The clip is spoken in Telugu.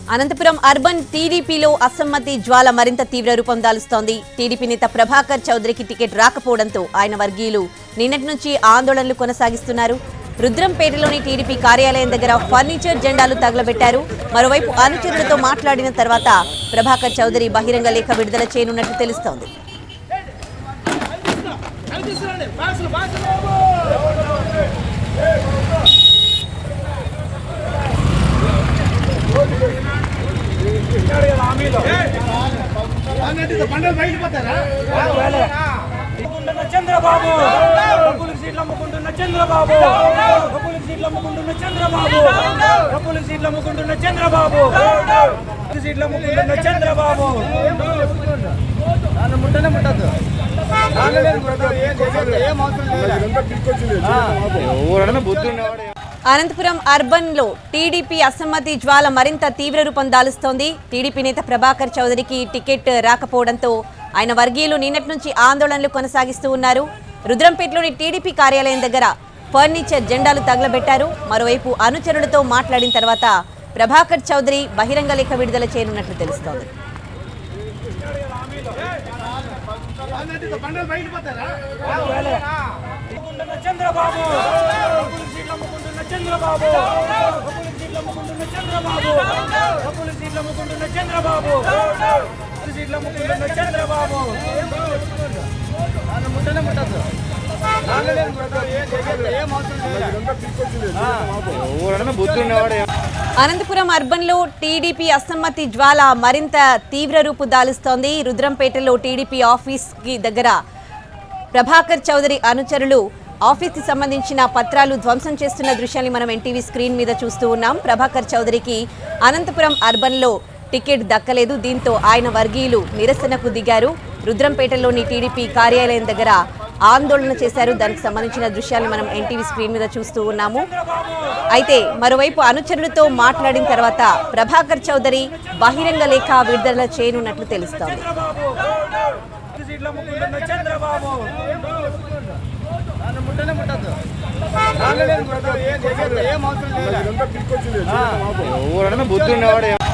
అనంతపురం అర్బన్ టీడీపీలో అసమ్మతి జ్వాల మరింత తీవ్ర రూపం దాలుస్తోంది టీడీపీ నేత ప్రభాకర్ చౌదరికి టికెట్ రాకపోవడంతో ఆయన వర్గీయులు నిన్నటి నుంచి ఆందోళనలు కొనసాగిస్తున్నారు రుద్రంపేటలోని టీడీపీ కార్యాలయం దగ్గర ఫర్నిచర్ జెండాలు తగలబెట్టారు మరోవైపు అనుచరులతో మాట్లాడిన తర్వాత ప్రభాకర్ చౌదరి బహిరంగ లేఖ విడుదల చేయనున్నట్లు తెలుస్తోంది అమ్ముకుంటున్న చంద్రబాబు డబ్బులు సీట్లు అమ్ముకుంటున్న చంద్రబాబు డబ్బులు సీట్లు అమ్ముకుంటున్న చంద్రబాబు డబ్బులు సీట్లు అమ్ముకుంటున్న చంద్రబాబు డబ్బులు సీట్లు అమ్ముకుంటున్న చంద్రబాబు నన్ను ముట్టనే ముట్టద్దు ఎవరన్నా బుద్ధి ఉన్నవాడు అనంతపురం అర్బన్ లో టీడీపీ అసమ్మతి జ్వాల మరింత తీవ్ర రూపం దాలుస్తోంది టీడీపీ నేత ప్రభాకర్ చౌదరికి టికెట్ రాకపోవడంతో ఆయన వర్గీయులు నిన్నటి నుంచి ఆందోళనలు కొనసాగిస్తూ ఉన్నారు రుద్రంపేటలోని టీడీపీ కార్యాలయం దగ్గర ఫర్నిచర్ జెండాలు తగలబెట్టారు మరోవైపు అనుచరులతో మాట్లాడిన తర్వాత ప్రభాకర్ చౌదరి బహిరంగ లేఖ విడుదల చేయనున్నట్లు తెలుస్తోంది అమ్ముకుంటున్న చంద్రబాబు డబ్బులు సీట్లు అమ్ముకుంటున్న చంద్రబాబు డబ్బులు సీట్లు అమ్ముకుంటున్న చంద్రబాబు డబ్బులు సీట్లు అమ్ముకుంటున్న చంద్రబాబు డబ్బులు సీట్లు అమ్ముకుంటున్న చంద్రబాబు నన్ను ముట్టనే ముట్టద్దు ఎవరన్నా బుద్ధి ఉన్నవాడు అనంతపురం అర్బన్ లో టీడీపీ అసమ్మతి జ్వాల మరింత తీవ్ర రూపు దాలుస్తోంది రుద్రంపేటలో టీడీపీ ఆఫీస్ కి దగ్గర ప్రభాకర్ చౌదరి అనుచరులు ఆఫీస్ కి సంబంధించిన పత్రాలు ధ్వంసం చేస్తున్న దృశ్యాన్ని మనం ఎన్టీవీ స్క్రీన్ మీద చూస్తూ ఉన్నాం ప్రభాకర్ చౌదరికి అనంతపురం అర్బన్ లో టికెట్ దక్కలేదు దీంతో ఆయన వర్గీయులు నిరసనకు దిగారు రుద్రంపేటలోని టీడీపీ కార్యాలయం దగ్గర ఆందోళన చేశారు దానికి సంబంధించిన దృశ్యాన్ని మనం ఎన్టీవీ స్క్రీన్ మీద చూస్తూ ఉన్నాము అయితే మరోవైపు అనుచరులతో మాట్లాడిన తర్వాత ప్రభాకర్ చౌదరి బహిరంగ లేఖ విడుదల చేయనున్నట్లు తెలుస్తోంది చంద్రబాబు సీట్లు అమ్ముకుంటున్న చంద్రబాబు నన్ను ముట్టనే ముట్టద్దు ఎవరన్నా బుద్ధి ఉన్నవాడు